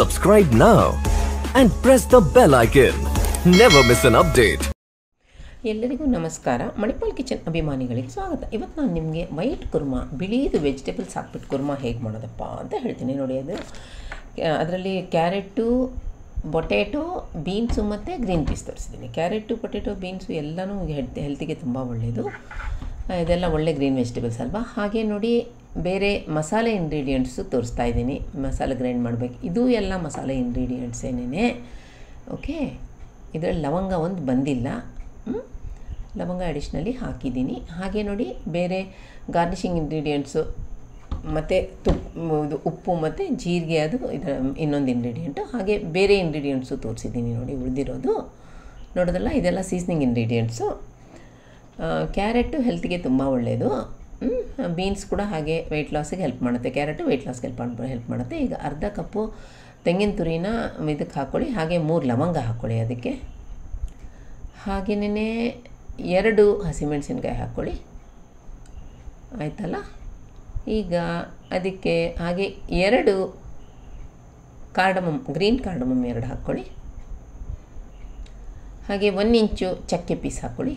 Subscribe now and press the bell icon. Never miss an update. ಎಲ್ಲರಿಗೂ ನಮಸ್ಕಾರ Manipal kitchen ಅಭಿಮಾನಿಗಳಿಗೆ ಸ್ವಾಗತ ಇವತ್ತು ನಾನು ನಿಮಗೆ ವೈಟ್ ಕುರ್ಮಾ ಬಿಳಿದು ವೆಜಿಟೇಬಲ್ಸ್ ಹಾಕ್ಬಿಟ್ಟು ಕುರ್ಮಾ ಹೇಗೆ ಮಾಡೋದಪ್ಪ ಅಂತ ಹೇಳ್ತೀನಿ ನೋಡಿ ಅದು ಅದರಲ್ಲಿ ಕ್ಯಾರೆಟು ಬೊಟೇಟೊ ಬೀನ್ಸು ಮತ್ತು ಗ್ರೀನ್ ಪೀಸ್ ತರಿಸಿದ್ದೀನಿ ಕ್ಯಾರೆಟು ಪೊಟೇಟೊ ಬೀನ್ಸು ಎಲ್ಲನೂ ಹೆಲ್ತ್ ಹೆಲ್ತಿಗೆ ತುಂಬ ಒಳ್ಳೆಯದು ಆ, ಇದೆಲ್ಲ ಒಳ್ಳೆ ಗ್ರೀನ್ ವೆಜಿಟೇಬಲ್ಸ್ ಅಲ್ವಾ ಹಾಗೆ ನೋಡಿ ಬೇರೆ ಮಸಾಲೆ ಇಂಗ್ರೀಡಿಯೆಂಟ್ಸು ತೋರಿಸ್ತಾ ಇದ್ದೀನಿ ಮಸಾಲೆ ಗ್ರೈಂಡ್ ಮಾಡಬೇಕು ಇದು ಎಲ್ಲ ಮಸಾಲೆ ಇಂಗ್ರೀಡಿಯೆಂಟ್ಸ್ ಏನೇನೆ ಓಕೆ ಇದರಲ್ಲಿ ಲವಂಗ ಒಂದು ಬಂದಿಲ್ಲ ಹ್ಮ್? ಲವಂಗ ಅಡಿಷ್ನಲಿ ಹಾಕಿದ್ದೀನಿ ಹಾಗೆ ನೋಡಿ ಬೇರೆ ಗಾರ್ನಿಷಿಂಗ್ ಇಂಗ್ರೀಡಿಯೆಂಟ್ಸು ಮತ್ತು ತುಪ್ಪ ಇದು ಉಪ್ಪು ಮತ್ತು ಜೀರಿಗೆ ಅದು ಇದರ ಇನ್ನೊಂದು ಇಂಗ್ರೀಡಿಯೆಂಟು ಹಾಗೆ ಬೇರೆ ಇಂಗ್ರೀಡಿಯೆಂಟ್ಸು ತೋರಿಸಿದ್ದೀನಿ ನೋಡಿ ಉಳಿದಿರೋದು ನೋಡೋದಲ್ಲ ಇದೆಲ್ಲ ಸೀಸ್ನಿಂಗ್ ಇಂಗ್ರೀಡಿಯೆಂಟ್ಸು ಕ್ಯಾರೆಟು ಹೆಲ್ತ್ಗೆ ತುಂಬ ಒಳ್ಳೆಯದು ಬೀನ್ಸ್ ಕೂಡ ಹಾಗೆ ವೆಯ್ಟ್ ಲಾಸಿಗೆ ಹೆಲ್ಪ್ ಮಾಡುತ್ತೆ ಕ್ಯಾರೆಟು ವೆಯ್ಟ್ ಲಾಸ್ಗೆ ಹೆಲ್ಪ್ ಮಾಡಿ ಹೆಲ್ಪ್ ಮಾಡುತ್ತೆ ಈಗ ಅರ್ಧ ಕಪ್ಪು ತೆಂಗಿನ ತುರಿನ ಇದಕ್ಕೆ ಹಾಕ್ಕೊಳ್ಳಿ ಹಾಗೆ ಮೂರು ಲವಂಗ ಹಾಕ್ಕೊಳ್ಳಿ ಅದಕ್ಕೆ ಹಾಗೆಯೇ ಎರಡು ಹಸಿಮೆಣಸಿನ್ಕಾಯಿ ಹಾಕ್ಕೊಳ್ಳಿ ಆಯ್ತಲ್ಲ ಈಗ ಅದಕ್ಕೆ ಹಾಗೆ ಎರಡು ಕಾರ್ಡಮಮ್ ಗ್ರೀನ್ ಕಾರ್ಡಮಮ್ ಎರಡು ಹಾಕ್ಕೊಳ್ಳಿ ಹಾಗೆ ಒಂದು ಇಂಚು ಚಕ್ಕೆ ಪೀಸ್ ಹಾಕ್ಕೊಳ್ಳಿ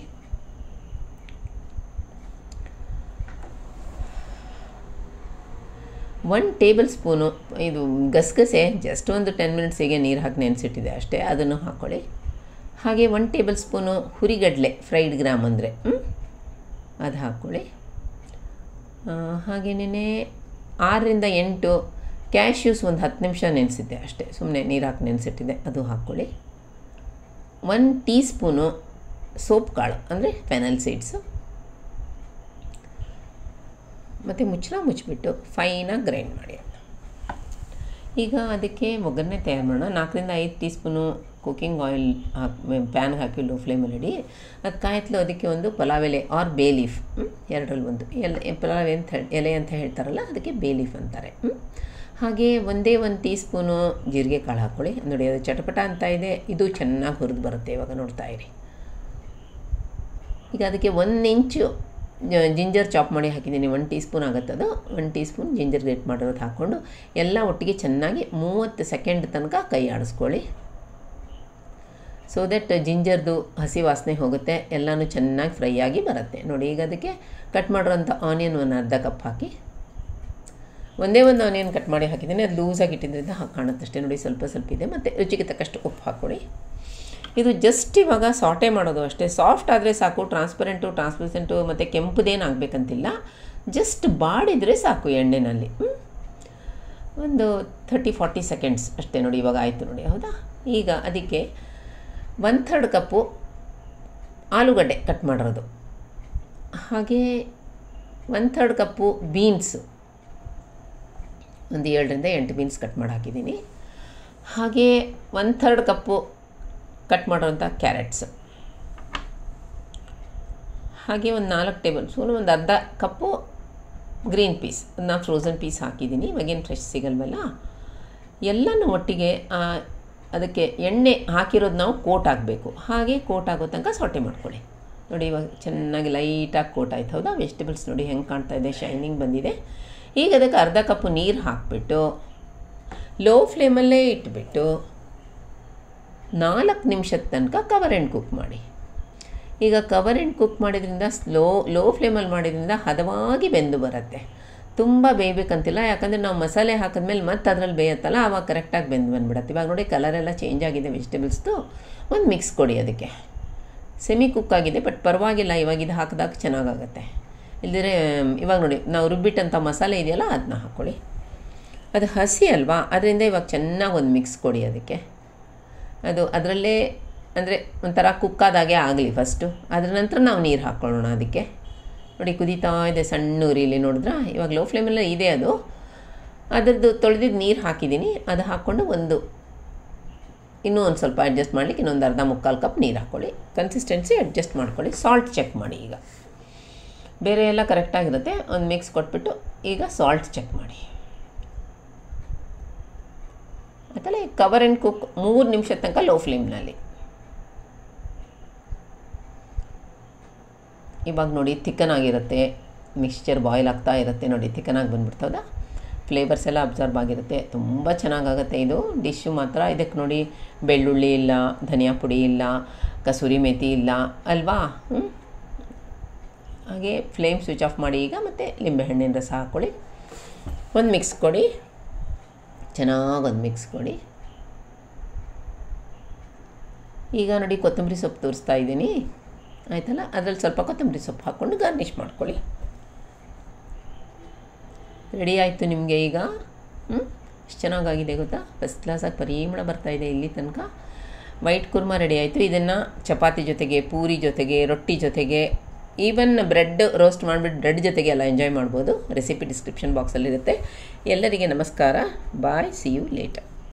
ಒನ್ ಟೇಬಲ್ ಸ್ಪೂನು ಇದು ಗಸಗಸೆ ಜಸ್ಟ್ ಒಂದು ಟೆನ್ ಮಿನಿಟ್ಸಿಗೆ ನೀರು ಹಾಕಿ ನೆನೆಸಿಟ್ಟಿದೆ ಅಷ್ಟೇ ಅದನ್ನು ಹಾಕ್ಕೊಳ್ಳಿ ಹಾಗೆ ಒನ್ ಟೇಬಲ್ ಸ್ಪೂನು ಹುರಿಗಡಲೆ ಫ್ರೈಡ್ ಗ್ರಾಮ್ ಅಂದರೆ ಅದು ಹಾಕ್ಕೊಳ್ಳಿ ಹಾಗೆಯೇ ಆರರಿಂದ ಎಂಟು ಕ್ಯಾಶ್ಯೂಸ್ ಒಂದು ಹತ್ತು ನಿಮಿಷ ನೆನೆಸಿದ್ದೆ ಅಷ್ಟೇ ಸುಮ್ಮನೆ ನೀರು ಹಾಕಿ ನೆನೆಸಿಟ್ಟಿದ್ದೆ ಅದು ಹಾಕ್ಕೊಳ್ಳಿ ಒನ್ ಟೀ ಸ್ಪೂನು ಸೋಪ್ ಕಾಳು ಅಂದರೆ ಫೆನಲ್ ಸೀಡ್ಸು ಮತ್ತು ಮುಚ್ಚಳ ಮುಚ್ಚಿಬಿಟ್ಟು ಫೈನಾಗಿ ಗ್ರೈಂಡ್ ಮಾಡಿ ಅದನ್ನ ಈಗ ಅದಕ್ಕೆ ಒಗ್ಗರಣೆ ತಯಾರು ಮಾಡೋಣ ನಾಲ್ಕರಿಂದ ಐದು ಟೀ ಸ್ಪೂನು ಕುಕ್ಕಿಂಗ್ ಆಯಿಲ್ ಹಾಕಿ ಪ್ಯಾನ್ಗೆ ಹಾಕಿ ಲೋ ಫ್ಲೇಮಲ್ಲಿ ಇಡಿ ಅದು ಕಾಯ್ತಲು ಅದಕ್ಕೆ ಒಂದು ಪಲಾವ್ ಎಲೆ ಆರ್ ಬೇ ಲೀಫ್ ಎರಡರಲ್ಲಿ ಒಂದು ಎಲೆ ಪಲಾವ್ ಅಂತ ಹೇಳಿ ಎಲೆ ಅಂತ ಹೇಳ್ತಾರಲ್ಲ ಅದಕ್ಕೆ ಬೇ ಲೀಫ್ ಅಂತಾರೆ ಹ್ಮ್. ಹಾಗೆ ಒಂದೇ ಒಂದು ಟೀ ಸ್ಪೂನು ಜೀರಿಗೆ ಕಾಳು ಹಾಕ್ಕೊಳ್ಳಿ ನೋಡಿ ಅದು ಚಟಪಟ ಅಂತ ಇದೆ ಇದು ಚೆನ್ನಾಗಿ ಹುರಿದು ಬರುತ್ತೆ ಇವಾಗ ನೋಡ್ತಾ ಇರಿ ಈಗ ಅದಕ್ಕೆ ಒಂದು ಇಂಚು ಜ- ಜಿಂಜರ್ ಚಾಪ್ ಮಾಡಿ ಹಾಕಿದ್ದೀನಿ ಒನ್ ಟೀ ಸ್ಪೂನ್ ಆಗುತ್ತದು one teaspoon ginger grate ಮಾಡಿರೋದು ಹಾಕ್ಕೊಂಡು ಎಲ್ಲ ಒಟ್ಟಿಗೆ ಚೆನ್ನಾಗಿ ಮೂವತ್ತು ಸೆಕೆಂಡ್ ತನಕ ಕೈ ಆಡಿಸ್ಕೊಳ್ಳಿ ಸೊ ದಟ್ ಜಿಂಜರ್ದು ಹಸಿ ವಾಸನೆ ಹೋಗುತ್ತೆ ಎಲ್ಲನೂ ಚೆನ್ನಾಗಿ ಫ್ರೈ ಆಗಿ ಬರುತ್ತೆ ನೋಡಿ ಈಗ ಅದಕ್ಕೆ ಕಟ್ ಮಾಡಿರೋಂಥ ಆನಿಯನ್ ಒಂದು ಅರ್ಧ ಕಪ್ ಹಾಕಿ ಒಂದೇ ಒಂದು ಆನಿಯನ್ ಕಟ್ ಮಾಡಿ ಹಾಕಿದ್ದೀನಿ ಅದು ಲೂಸಾಗಿ ಇಟ್ಟಿದ್ದರಿಂದ ಹಾಗೆ ಕಾಣುತ್ತಷ್ಟೇ ನೋಡಿ ಸ್ವಲ್ಪ ಸ್ವಲ್ಪ ಇದೆ ಮತ್ತು ರುಚಿಗೆ ತಕ್ಕಷ್ಟು ಉಪ್ಪು ಹಾಕ್ಕೊಳ್ಳಿ ಇದು ಜಸ್ಟ್ ಇವಾಗ ಸಾಟೆ ಮಾಡೋದು ಅಷ್ಟೇ ಸಾಫ್ಟ್ ಆದರೆ ಸಾಕು ಟ್ರಾನ್ಸ್ಪರೆಂಟು ಟ್ರಾನ್ಸ್ಪರೆಂಟು ಮತ್ತು ಕೆಂಪುದೇನು ಆಗಬೇಕಂತಿಲ್ಲ ಜಸ್ಟ್ ಬಾಡಿದರೆ ಸಾಕು ಎಣ್ಣೆನಲ್ಲಿ ಹ್ಮ್? ಒಂದು ಥರ್ಟಿ ಫಾರ್ಟಿ ಸೆಕೆಂಡ್ಸ್ ಅಷ್ಟೇ ನೋಡಿ ಇವಾಗ ಆಯಿತು ನೋಡಿ ಹೌದಾ ಈಗ ಅದಕ್ಕೆ ಒನ್ ಥರ್ಡ್ ಕಪ್ಪು ಆಲೂಗಡ್ಡೆ ಕಟ್ ಮಾಡಿರೋದು ಹಾಗೆ ಒನ್ ಥರ್ಡ್ ಕಪ್ಪು ಬೀನ್ಸು ಒಂದು ಏಳರಿಂದ ಎಂಟು ಬೀನ್ಸ್ ಕಟ್ ಮಾಡಿ ಹಾಕಿದ್ದೀನಿ ಹಾಗೆ ಒನ್ ಥರ್ಡ್ ಕಪ್ಪು ಕಟ್ ಮಾಡೋಂಥ ಕ್ಯಾರೆಟ್ಸ್ ಹಾಗೆ ಒಂದು ನಾಲ್ಕು ಟೇಬಲ್ ಸ್ಪೂನ್ ಒಂದು ಅರ್ಧ ಕಪ್ಪು ಗ್ರೀನ್ ಪೀಸ್ ನಾನು ಫ್ರೋಝನ್ ಪೀಸ್ ಹಾಕಿದ್ದೀನಿ ಇವಾಗೇನು ಫ್ರೆಶ್ ಸಿಗಲ್ವಲ್ಲ ಎಲ್ಲನೂ ಒಟ್ಟಿಗೆ ಆ, ಅದಕ್ಕೆ ಎಣ್ಣೆ ಹಾಕಿರೋದು ನಾವು ಕೋಟ್ ಆಗಬೇಕು ಹಾಗೆ ಕೋಟ್ ಆಗೋ ತನಕ ಸೊಟ್ಟೆ ಮಾಡ್ಕೊಳ್ಳಿ ನೋಡಿ ಇವಾಗ ಚೆನ್ನಾಗಿ ಲೈಟಾಗಿ ಕೋಟ್ ಆಯ್ತು ಹೌದಾ ವೆಜಿಟೇಬಲ್ಸ್ ನೋಡಿ ಹೆಂಗೆ ಕಾಣ್ತಾ ಇದೆ ಶೈನಿಂಗ್ ಬಂದಿದೆ ಈಗ ಅದಕ್ಕೆ ಅರ್ಧ ಕಪ್ಪು ನೀರು ಹಾಕಿಬಿಟ್ಟು ಲೋ ಫ್ಲೇಮಲ್ಲೇ ಇಟ್ಬಿಟ್ಟು ನಾಲ್ಕು ನಿಮಿಷದ ತನಕ ಕವರ್ ಆ್ಯಂಡ್ ಕುಕ್ ಮಾಡಿ ಈಗ ಕವರ್ ಆ್ಯಂಡ್ ಕುಕ್ ಮಾಡಿದ್ರಿಂದ ಸ್ಲೋ ಲೋ ಫ್ಲೇಮಲ್ಲಿ ಮಾಡಿದ್ರಿಂದ ಹದವಾಗಿ ಬೆಂದು ಬರುತ್ತೆ ತುಂಬ ಬೇಯಬೇಕಂತಿಲ್ಲ ಯಾಕಂದರೆ ನಾವು ಮಸಾಲೆ ಹಾಕಿದ್ಮೇಲೆ ಮತ್ತೆ ಅದರಲ್ಲಿ ಬೇಯತ್ತಲ್ಲ ಆವಾಗ ಕರೆಕ್ಟಾಗಿ ಬೆಂದು ಬಂದುಬಿಡತ್ತೆ ಇವಾಗ ನೋಡಿ ಕಲರೆಲ್ಲ ಚೇಂಜ್ ಆಗಿದೆ ವೆಜಿಟೇಬಲ್ಸ್ದು ಒಂದು ಮಿಕ್ಸ್ ಕೊಡಿ ಅದಕ್ಕೆ ಸೆಮಿ ಕುಕ್ ಆಗಿದೆ ಬಟ್ ಪರವಾಗಿಲ್ಲ ಇವಾಗ ಇದು ಹಾಕಿದಾಗ ಚೆನ್ನಾಗಾಗತ್ತೆ ಇಲ್ಲದ್ರೆ ಇವಾಗ ನೋಡಿ ನಾವು ರುಬ್ಬಿಟ್ಟಂಥ ಮಸಾಲೆ ಇದೆಯಲ್ಲ ಅದನ್ನ ಹಾಕ್ಕೊಳ್ಳಿ ಅದು ಹಸಿ ಅಲ್ವಾ ಅದರಿಂದ ಇವಾಗ ಚೆನ್ನಾಗಿ ಒಂದು ಮಿಕ್ಸ್ ಕೊಡಿ ಅದಕ್ಕೆ ಅದು ಅದರಲ್ಲೇ ಅಂದರೆ ಒಂಥರ ಕುಕ್ಕಾದಾಗೆ ಆಗಲಿ ಫಸ್ಟು ಅದ್ರ ನಂತರ ನಾವು ನೀರು ಹಾಕ್ಕೊಳ್ಳೋಣ ಅದಕ್ಕೆ ನೋಡಿ ಕುದೀತಾ ಇದೆ ಸಣ್ಣ ಉರಿಲಿ ನೋಡಿದ್ರ ಇವಾಗ ಲೋ ಫ್ಲೇಮಲ್ಲೇ ಇದೆ ಅದು ಅದರದ್ದು ತೊಳೆದಿದ್ದು ನೀರು ಹಾಕಿದ್ದೀನಿ ಅದು ಹಾಕ್ಕೊಂಡು ಒಂದು ಇನ್ನೂ ಒಂದು ಸ್ವಲ್ಪ ಅಡ್ಜಸ್ಟ್ ಮಾಡಲಿಕ್ಕೆ ಇನ್ನೊಂದು ಅರ್ಧ ಮುಕ್ಕಾಲು ಕಪ್ ನೀರು ಹಾಕ್ಕೊಳ್ಳಿ ಕನ್ಸಿಸ್ಟೆನ್ಸಿ ಅಡ್ಜಸ್ಟ್ ಮಾಡ್ಕೊಳ್ಳಿ ಸಾಲ್ಟ್ ಚೆಕ್ ಮಾಡಿ ಈಗ ಬೇರೆ ಎಲ್ಲ ಕರೆಕ್ಟಾಗಿರುತ್ತೆ ಒಂದು ಮಿಕ್ಸ್ ಕೊಟ್ಬಿಟ್ಟು ಈಗ ಸಾಲ್ಟ್ ಚೆಕ್ ಮಾಡಿ ಆಮೇಲೆ ಕವರ್ ಆ್ಯಂಡ್ ಕುಕ್ ಮೂರು ನಿಮಿಷದ ತನಕ ಲೋ ಫ್ಲೇಮ್ನಲ್ಲಿ ಇವಾಗ ನೋಡಿ ಥಿಕ್ಕನ್ ಆಗಿರುತ್ತೆ ಮಿಕ್ಸ್ಚರ್ ಬಾಯ್ಲ್ ಆಗ್ತಾ ಇರುತ್ತೆ ನೋಡಿ ಥಿಕ್ಕನಾಗಿ ಬಂದ್ಬಿಡ್ತದ ಫ್ಲೇವರ್ಸ್ ಎಲ್ಲ ಅಬ್ಸರ್ವ್ ಆಗಿರುತ್ತೆ ತುಂಬ ಚೆನ್ನಾಗಾಗುತ್ತೆ ಇದು ಡಿಶ್ಶು ಮಾತ್ರ ಇದಕ್ಕೆ ನೋಡಿ ಬೆಳ್ಳುಳ್ಳಿ ಇಲ್ಲ ಧನಿಯಾ ಪುಡಿ ಇಲ್ಲ ಕಸೂರಿ ಮೇಥಿ ಇಲ್ಲ ಅಲ್ವಾ ಹ್ಞೂ ಹಾಗೆ ಫ್ಲೇಮ್ ಸ್ವಿಚ್ ಆಫ್ ಮಾಡಿ ಈಗ ಮತ್ತು ಲಿಂಬೆಹಣ್ಣಿನ ರಸ ಹಾಕ್ಕೊಳ್ಳಿ ಒಂದು ಮಿಕ್ಸ್ ಕೊಡಿ ಚೆನ್ನಾಗಿ ಒಂದು ಮಿಕ್ಸ್ ಕೊಡಿ ಈಗ ನೋಡಿ ಕೊತ್ತಂಬರಿ ಸೊಪ್ಪು ತೋರಿಸ್ತಾ ಇದ್ದೀನಿ ಆಯ್ತಲ್ಲ ಅದರಲ್ಲಿ ಸ್ವಲ್ಪ ಕೊತ್ತಂಬರಿ ಸೊಪ್ಪು ಹಾಕ್ಕೊಂಡು ಗಾರ್ನಿಷ್ ಮಾಡ್ಕೊಳ್ಳಿ ರೆಡಿ ಆಯಿತು ನಿಮಗೆ ಈಗ ಹ್ಞೂ ಎಷ್ಟು ಚೆನ್ನಾಗಾಗಿದೆ ಗೊತ್ತಾ ಫಸ್ಟ್ ಕ್ಲಾಸಾಗಿ ಪರಿಮಳ ಬರ್ತಾಯಿದೆ ಇಲ್ಲಿ ತನಕ ವೈಟ್ ಕುರ್ಮಾ ರೆಡಿ ಆಯಿತು ಇದನ್ನು ಚಪಾತಿ ಜೊತೆಗೆ ಪೂರಿ ಜೊತೆಗೆ ರೊಟ್ಟಿ ಜೊತೆಗೆ ಈವನ್ ಬ್ರೆಡ್ ರೋಸ್ಟ್ ಮಾಡಿಬಿಟ್ಟು ಬ್ರೆಡ್ ಜೊತೆಗೆ ಎಲ್ಲ ಎಂಜಾಯ್ ಮಾಡ್ಬೋದು ರೆಸಿಪಿ ಡಿಸ್ಕ್ರಿಪ್ಷನ್ ಬಾಕ್ಸಲ್ಲಿರುತ್ತೆ ಎಲ್ಲರಿಗೆ ನಮಸ್ಕಾರ ಬಾಯ್ ಸಿ ಯು ಲೇಟರ್